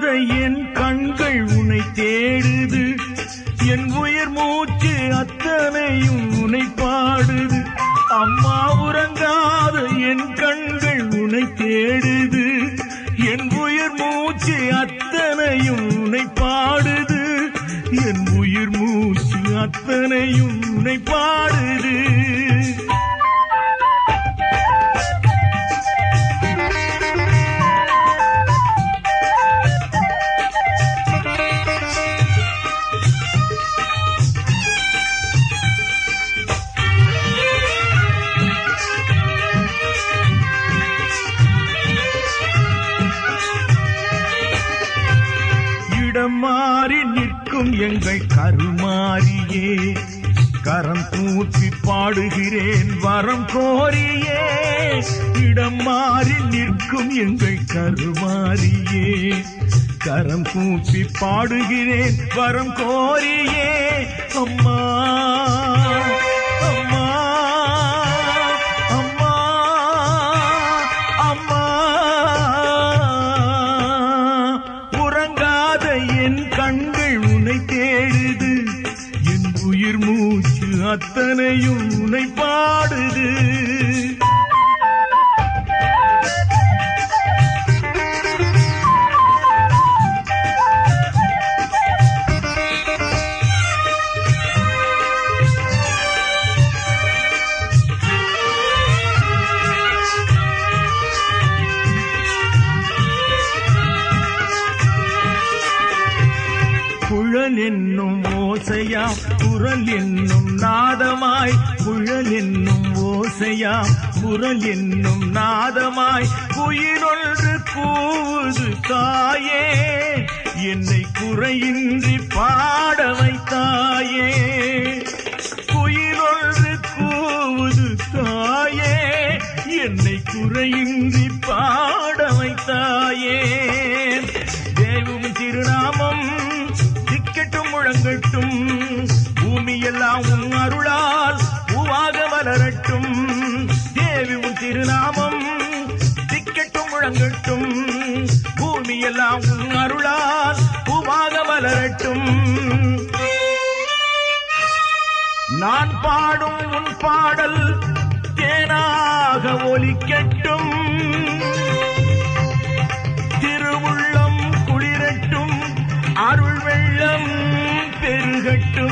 என் கண்கள் உன்னை தேடுது என் உயிர் மூச்சு அத்தனையும் உன்னை பாடுது அம்மா உறங்காத என் கண்கள் உன்னை தேடுது என் உயிர் மூச்சு அத்தனையும் உன்னை பாடுது என் உயிர் மூச்சு அத்தனையும் உன்னை பாடுது இடம் மாறி நிற்கும் எங்கள் கருமாரியே கரம் தூக்கி பாடுகிறேன் வரம் கோரியே இடம் மாறி நிற்கும் எங்கள் கருமாரியே கரம் கூப்பி பாடுகிறேன் வரம் கோரியே அம்மா அம்மா அம்மா அம்மா உறங்காத என் கண்கள் உன்னை தேடுது என் உயிர் மூச்சு அத்தனையும் உன்னை பாடுது குழல் என்னும் ஓசையாம் குரல் என்னும் நாதமாய் குழல் என்னும் ஓசையாம் குரல் என்னும் நாதமாய் உயிரொன்று கூவுது தாயே என்னை குறையின்றி பாட வைத்தாயே குயிலொன்று கூவுது தாயே என்னை குறையின்றி பாட வைத்தாயே தேவும் திருநாமம் திக்கட்டும் முழங்கட்டும் பூமியெல்லாம் உன் அருளால் பூவாக மலரட்டும் தேவி உன் திருநாமம் திக்கட்டும் முழங்கட்டும் பூமியெல்லாம் உன் அருளால் பூவாக மலரட்டும் நான் பாடும் உன் பாடல் தேனாக ஒலிக்கட்டும் திருவுள்ளம் குளிரட்டும் அருள் வெள்ளம் பெருகட்டும்